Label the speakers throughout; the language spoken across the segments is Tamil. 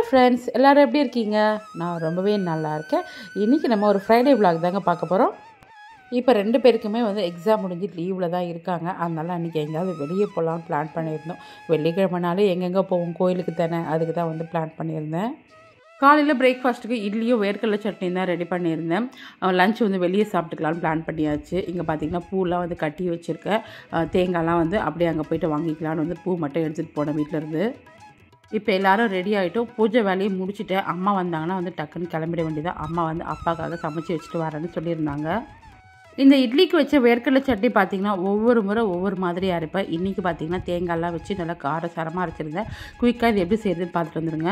Speaker 1: ஃப்ரெண்ட்ஸ் எல்லோரும் எப்படி இருக்கீங்க நான் ரொம்பவே நல்லா இருக்கேன் இன்றைக்கி நம்ம ஒரு ஃப்ரைடே vlog தாங்க பார்க்க போகிறோம் இப்போ ரெண்டு பேருக்குமே வந்து எக்ஸாம் முடிஞ்சு லீவில் தான் இருக்காங்க அதனால் அன்றைக்கி எங்கேயாவது வெளியே போகலான்னு பிளான் பண்ணியிருந்தோம் வெள்ளிக்கிழமைனாலே எங்கெங்கே போவோம் கோயிலுக்கு தானே அதுக்கு தான் வந்து பிளான் பண்ணியிருந்தேன் காலையில் பிரேக்ஃபாஸ்ட்டுக்கு இட்லியும் வேர்க்கடலை சட்னி தான் ரெடி பண்ணியிருந்தேன் லஞ்ச் வந்து வெளியே சாப்பிட்டுக்கலான்னு பிளான் பண்ணியாச்சு இங்கே பார்த்தீங்கன்னா பூலாம் வந்து கட்டி வச்சுருக்கேன் அஹ் தேங்காய்லாம் வந்து அப்படியே அங்கே போயிட்டு வாங்கிக்கலான்னு வந்து பூ மட்டும் எடுத்துகிட்டு போனேன் வீட்டிலேருந்து இப்போ எல்லாரும் ரெடி ஆகிட்டோம் பூஜை வேலையை முடிச்சுட்டு அம்மா வந்தாங்கன்னா வந்து டக்குன்னு கிளம்பிட வேண்டியதான் அம்மா வந்து அப்பாக்காக சமைச்சு வச்சுட்டு வரேன்னு சொல்லியிருந்தாங்க இந்த இட்லிக்கு வச்ச வேர்க்கடலை சட்னி பார்த்தீங்கன்னா ஒவ்வொரு முறை ஒவ்வொரு மாதிரி அரைப்பேன் இன்றைக்கி பார்த்தீங்கன்னா தேங்காய்லாம் வச்சு நல்லா காரசாரமாக அரைச்சிருந்தேன் குயிக்காக இது எப்படி செய்யுதுன்னு பார்த்துட்டு வந்துடுங்க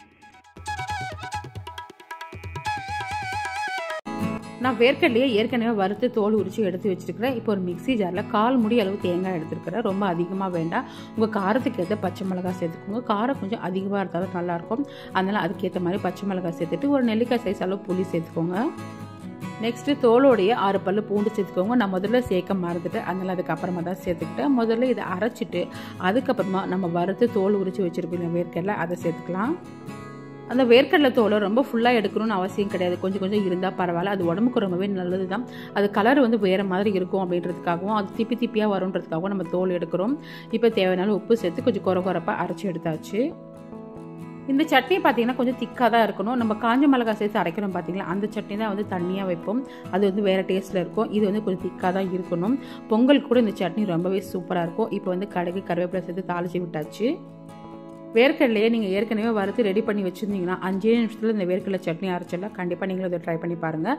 Speaker 1: நான் வேர்க்கடலையே ஏற்கனவே வறுத்து தோல் உரித்து எடுத்து வச்சுருக்கிறேன் இப்போ ஒரு மிக்ஸி ஜாரில் கால் முடி அளவு தேங்காய் எடுத்துருக்கிறேன் ரொம்ப அதிகமாக வேண்டாம் உங்கள் காரத்துக்கு ஏற்ற பச்சை மிளகாய் சேர்த்துக்கோங்க காரம் கொஞ்சம் அதிகமாக இருந்தாலும் நல்லாயிருக்கும் அதனால் அதுக்கேற்ற மாதிரி பச்சை மிளகாய் சேர்த்துட்டு ஒரு நெல்லிக்காய் சைஸ் அளவு புளி சேர்த்துக்கோங்க நெக்ஸ்ட்டு தோலோடைய ஆறு பல்லு பூண்டு சேர்த்துக்கோங்க நான் முதல்ல சேர்க்க மறந்துட்டேன் அதனால் அதுக்கப்புறமா தான் சேர்த்துக்கிட்டேன் முதல்ல இதை அரைச்சிட்டு அதுக்கப்புறமா நம்ம வறுத்து தோல் உரித்து வச்சுருப்பீங்க வேர்க்கடலை அதை சேர்த்துக்கலாம் அந்த வேர்க்கடலை தோலை ரொம்ப ஃபுல்லாக எடுக்கணும்னு அவசியம் கிடையாது கொஞ்சம் கொஞ்சம் இருந்தால் பரவாயில்ல அது உடம்புக்கு ரொம்பவே நல்லது தான் அது கலர் வந்து வேறு மாதிரி இருக்கும் அப்படின்றதுக்காகவும் அது திப்பி திப்பியாக வரும்ன்றதுக்காகவும் நம்ம தோல் எடுக்கிறோம் இப்போ தேவையான உப்பு சேர்த்து கொஞ்சம் குறை குறைப்பாக அரைச்சி எடுத்தாச்சு இந்த சட்னி பார்த்தீங்கன்னா கொஞ்சம் திக்காக தான் இருக்கணும் நம்ம காஞ்ச மிளகாய் சேர்த்து அரைக்கிறோம் பார்த்தீங்களா அந்த சட்னி தான் வந்து தண்ணியாக வைப்போம் அது வந்து வேறு டேஸ்ட்டில் இருக்கும் இது வந்து கொஞ்சம் திக்காக தான் இருக்கணும் பொங்கல் கூட இந்த சட்னி ரொம்பவே சூப்பராக இருக்கும் இப்போ வந்து கடுகு கருவேப்பிலை சேர்த்து தாளிச்சு விட்டாச்சு வேர்க்கடலையே நீங்கள் ஏற்கனவே வறுத்து ரெடி பண்ணி வச்சுருந்தீங்கன்னா அஞ்சே நிமிஷத்தில் இந்த வேர்க்கடலை சட்னி அரைச்சிடலாம் கண்டிப்பாக நீங்களும் இதை ட்ரை பண்ணி பாருங்கள்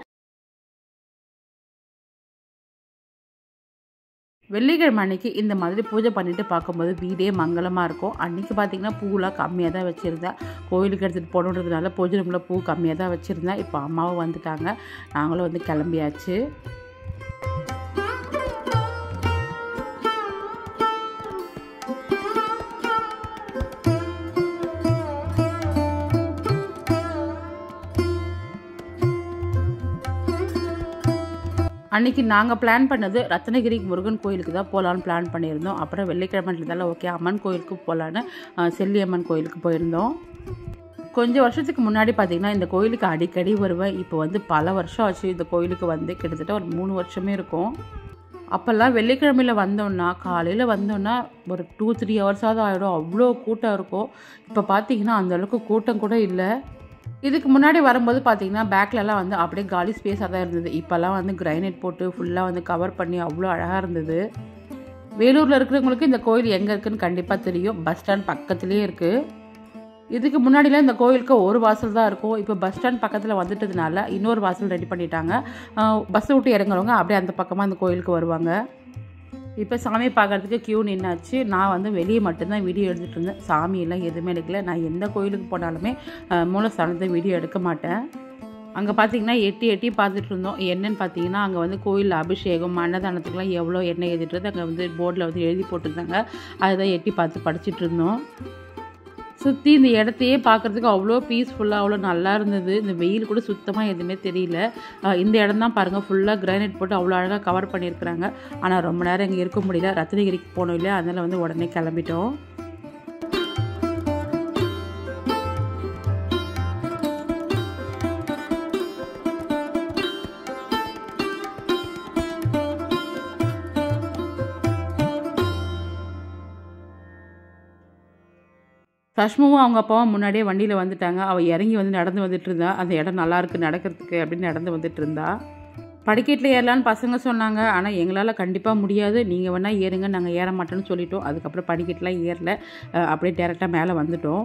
Speaker 1: வெள்ளிக்கிழமை அன்னைக்கு இந்த மாதிரி பூஜை பண்ணிட்டு பார்க்கும்போது வீடே மங்களமாக இருக்கும் அன்றைக்கி பார்த்தீங்கன்னா பூலாம் கம்மியாக தான் வச்சுருந்தேன் கோயிலுக்கு எடுத்துகிட்டு போகணுன்றதுனால பூஜை ரூமில் பூ கம்மியாக தான் வச்சுருந்தேன் இப்போ அம்மாவும் வந்துட்டாங்க நாங்களும் வந்து கிளம்பியாச்சு அன்றைக்கி நாங்கள் பிளான் பண்ணது ரத்னகிரி முருகன் கோயிலுக்கு தான் போகலான்னு பிளான் பண்ணியிருந்தோம் அப்புறம் வெள்ளிக்கிழமைன்றதால ஓகே அம்மன் கோயிலுக்கு போகலான்னு செல்லியம்மன் கோயிலுக்கு போயிருந்தோம் கொஞ்சம் வருஷத்துக்கு முன்னாடி பார்த்திங்கன்னா இந்த கோயிலுக்கு அடிக்கடி வருவேன் இப்போ வந்து பல வருஷம் ஆச்சு இந்த கோயிலுக்கு வந்து கிட்டத்தட்ட ஒரு மூணு வருஷமே இருக்கும் அப்போல்லாம் வெள்ளிக்கிழமையில் வந்தோன்னா காலையில் வந்தோன்னா ஒரு டூ த்ரீ ஹவர்ஸாவது ஆகிடும் அவ்வளோ கூட்டம் இருக்கும் இப்போ பார்த்தீங்கன்னா அந்தளவுக்கு கூட்டம் கூட இல்லை இதுக்கு முன்னாடி வரும்போது பார்த்தீங்கன்னா பேக்லலாம் வந்து அப்படியே காலி ஸ்பேஸாக தான் இருந்தது இப்போல்லாம் வந்து கிரைனைட் போட்டு ஃபுல்லாக வந்து கவர் பண்ணி அவ்வளோ அழகாக இருந்தது வேலூரில் இருக்கிறவங்களுக்கு இந்த கோயில் எங்கே இருக்குதுன்னு கண்டிப்பாக தெரியும் பஸ் ஸ்டாண்ட் பக்கத்துலேயே இருக்குது இதுக்கு முன்னாடிலாம் இந்த கோயிலுக்கு ஒரு வாசல் தான் இருக்கும் இப்போ பஸ் ஸ்டாண்ட் பக்கத்தில் வந்துட்டதுனால இன்னொரு வாசல் ரெடி பண்ணிட்டாங்க பஸ்ஸை விட்டு இறங்குறவங்க அப்படியே அந்த பக்கமாக இந்த கோயிலுக்கு வருவாங்க இப்போ சாமி பார்க்குறதுக்கு க்யூ நின்னாச்சு நான் வந்து வெளியே மட்டும்தான் வீடியோ எடுத்துகிட்டு இருந்தேன் சாமியெல்லாம் எதுவுமே எடுக்கல நான் எந்த கோயிலுக்கு போனாலுமே மூலஸ்தானத்தை வீடியோ எடுக்க மாட்டேன் அங்கே பார்த்தீங்கன்னா எட்டி எட்டி பார்த்துட்டு இருந்தோம் என்னன்னு பார்த்தீங்கன்னா அங்கே வந்து கோயில் அபிஷேகம் அன்னதானத்துக்குலாம் எவ்வளோ எண்ணெய் எழுதிட்டு அங்கே வந்து போர்டில் வந்து எழுதி போட்டிருந்தாங்க அதுதான் எட்டி பார்த்து படிச்சுட்டு இருந்தோம் சுற்றி இந்த இடத்தையே பார்க்குறதுக்கு அவ்வளோ பீஸ்ஃபுல்லாக அவ்வளோ நல்லா இருந்தது இந்த வெயில் கூட சுத்தமாக எதுவுமே தெரியல இந்த இடம் தான் பாருங்கள் ஃபுல்லாக கிரானைட் போட்டு அவ்வளோ அழகாக கவர் பண்ணியிருக்கிறாங்க ஆனால் ரொம்ப நேரம் இங்கே இருக்க முடியல ரத்னகிரிக்கு போனோம் இல்லையா அதனால் வந்து உடனே கிளம்பிட்டோம் சஷ்முவும் அவங்க அப்பாவும் முன்னாடியே வண்டியில் வந்துட்டாங்க அவள் இறங்கி வந்து நடந்து வந்துட்டு இருந்தா அந்த இடம் நல்லா இருக்கு நடக்கிறதுக்கு அப்படின்னு நடந்து வந்துட்டு இருந்தா படிக்கட்டில் ஏறலான்னு பசங்க சொன்னாங்க ஆனால் எங்களால் கண்டிப்பாக முடியாது நீங்கள் வேணால் ஏறுங்க நாங்கள் ஏற மாட்டோம்னு சொல்லிட்டோம் அதுக்கப்புறம் படிக்கட்டெலாம் ஏறல அப்படியே டேரெக்டாக மேலே வந்துட்டோம்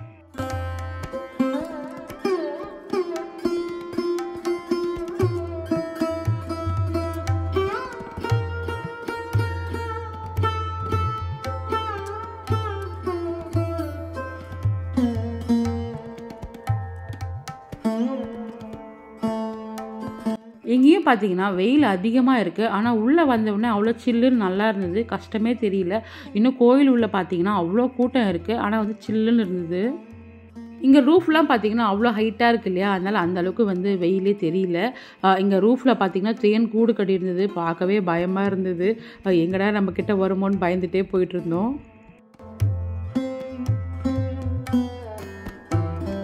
Speaker 1: எங்கேயும் பார்த்தீங்கன்னா வெயில் அதிகமாக இருக்குது ஆனால் உள்ளே வந்தவுடனே அவ்வளோ சில்லுன்னு நல்லா இருந்தது கஷ்டமே தெரியல இன்னும் கோயில் உள்ளே பார்த்தீங்கன்னா அவ்வளோ கூட்டம் இருக்குது ஆனால் வந்து சில்லுன்னு இருந்தது இங்கே ரூஃப்லாம் பார்த்தீங்கன்னா அவ்வளோ ஹைட்டாக இருக்கு இல்லையா அதனால் அந்த அளவுக்கு வந்து வெயிலே தெரியல இங்கே ரூஃபில் பார்த்தீங்கன்னா தேன் கூடு கட்டி இருந்தது பார்க்கவே பயமாக இருந்தது எங்கடா நம்ம கிட்ட வருமோன்னு பயந்துட்டே போயிட்டு இருந்தோம்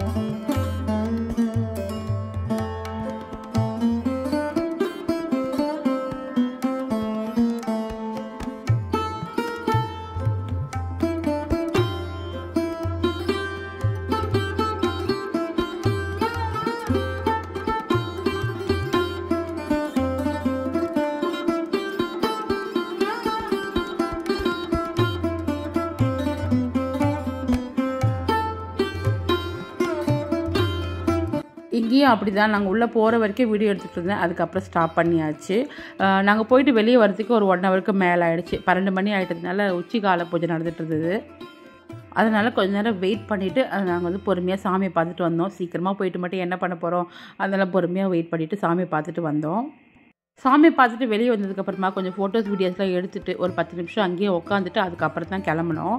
Speaker 1: இங்கேயும் அப்படி தான் நாங்கள் உள்ளே போகிற வரைக்கும் வீடியோ எடுத்துகிட்டு இருந்தேன் அதுக்கப்புறம் ஸ்டாப் பண்ணியாச்சு நாங்கள் போயிட்டு வெளியே வரதுக்கு ஒரு ஒன் ஹவருக்கு மேலே ஆயிடுச்சு பன்னெண்டு மணி ஆகிட்டதுனால உச்சி கால பூஜை நடந்துட்டு இருந்தது அதனால் கொஞ்ச நேரம் வெயிட் பண்ணிவிட்டு நாங்கள் வந்து பொறுமையாக சாமியை பார்த்துட்டு வந்தோம் சீக்கிரமாக போயிட்டு மட்டும் என்ன பண்ண போகிறோம் அதனால் பொறுமையாக வெயிட் பண்ணிவிட்டு சாமியை பார்த்துட்டு வந்தோம் சாமியை பார்த்துட்டு வெளியே வந்ததுக்கப்புறமா கொஞ்சம் ஃபோட்டோஸ் வீடியோஸ்லாம் எடுத்துகிட்டு ஒரு பத்து நிமிஷம் அங்கேயே உட்காந்துட்டு அதுக்கப்புறம் தான் கிளம்புனோம்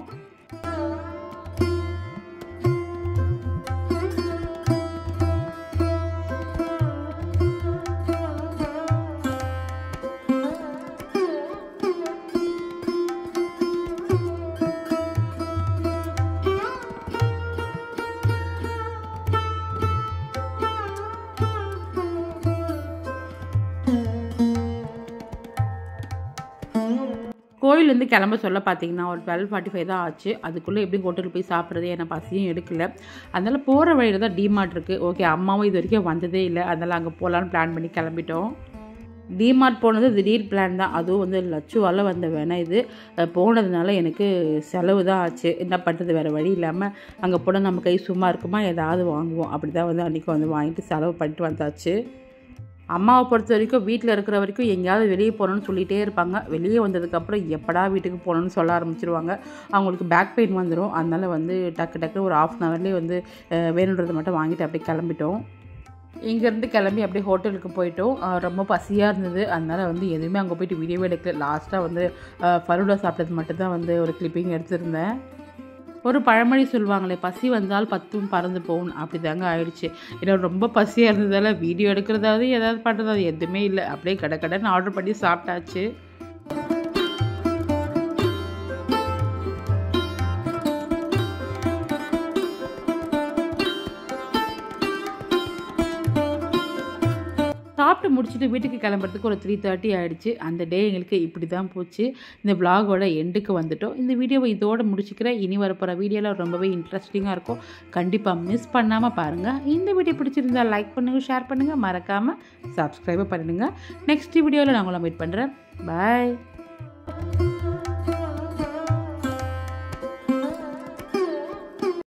Speaker 1: கோயிலேருந்து கிளம்ப சொல்ல பார்த்தீங்கன்னா ஒரு டுவெல் ஃபார்ட்டி ஃபைவ் தான் ஆச்சு அதுக்குள்ளே எப்படி ஹோட்டலுக்கு போய் சாப்பிட்றது எனக்கு பசியும் எடுக்கல அதனால் போகிற வழியில் தான் டிமார்ட் இருக்குது ஓகே அம்மாவும் இது வரைக்கும் வந்ததே இல்லை அதனால் அங்கே போகலான்னு பிளான் பண்ணி கிளம்பிட்டோம் டிமார்ட் போனது திடீர் பிளான் தான் அதுவும் வந்து லட்சுவால் வந்த வேணாம் இது போனதுனால எனக்கு செலவு தான் ஆச்சு என்ன பண்ணுறது வேறு வழி இல்லாமல் அங்கே போனால் நம்ம கை சும்மா இருக்குமா ஏதாவது வாங்குவோம் அப்படி தான் வந்து அன்றைக்கி வந்து வாங்கிட்டு செலவு பண்ணிட்டு வந்தாச்சு அம்மாவை பொறுத்த வரைக்கும் வீட்டில் இருக்கிற வரைக்கும் எங்கேயாவது வெளியே போகணும்னு சொல்லிகிட்டே இருப்பாங்க வெளியே வந்ததுக்கப்புறம் எப்படா வீட்டுக்கு போகணும்னு சொல்ல ஆரம்பிச்சிருவாங்க அவங்களுக்கு பேக் பெயின் வந்துடும் அதனால் வந்து டக்கு டக்கு ஒரு ஆஃப் அன் ஹவர்லேயே வந்து வேணுன்றதை மட்டும் வாங்கிட்டு அப்படியே கிளம்பிட்டோம் இங்கேருந்து கிளம்பி அப்படியே ஹோட்டலுக்கு போயிட்டோம் ரொம்ப பசியாக இருந்தது அதனால் வந்து எதுவுமே அங்கே போயிட்டு வீடியோவே எடுக்கல லாஸ்ட்டாக வந்து ஃபலூடா சாப்பிட்டது மட்டும்தான் வந்து ஒரு கிளிப்பிங் எடுத்திருந்தேன் ஒரு பழமொழி சொல்லுவாங்களே பசி வந்தால் பத்தும் பறந்து போகும் அப்படி தாங்க ஆயிடுச்சு ஏன்னா ரொம்ப பசியாக இருந்ததால் வீடியோ எடுக்கிறதாவது ஏதாவது பண்ணுறது எதுவுமே இல்லை அப்படியே கடை கடைன்னு ஆர்டர் பண்ணி சாப்பிட்டாச்சு சாப்பிட்டு முடிச்சுட்டு வீட்டுக்கு கிளம்புறதுக்கு ஒரு த்ரீ தேர்ட்டி ஆகிடுச்சு அந்த டே எங்களுக்கு இப்படி தான் போச்சு இந்த விலாகோட எண்டுக்கு வந்துட்டோம் இந்த வீடியோவை இதோட முடிச்சுக்கிறேன் இனி வரப்போகிற வீடியோவில் ரொம்பவே இன்ட்ரெஸ்டிங்காக இருக்கும் கண்டிப்பாக மிஸ் பண்ணாமல் பாருங்கள் இந்த வீடியோ பிடிச்சிருந்தா லைக் பண்ணுங்கள் ஷேர் பண்ணுங்கள் மறக்காமல் சப்ஸ்கிரைபை பண்ணிடுங்க நெக்ஸ்ட் வீடியோவில் நான் உங்களை மீட் பண்ணுறேன் பாய்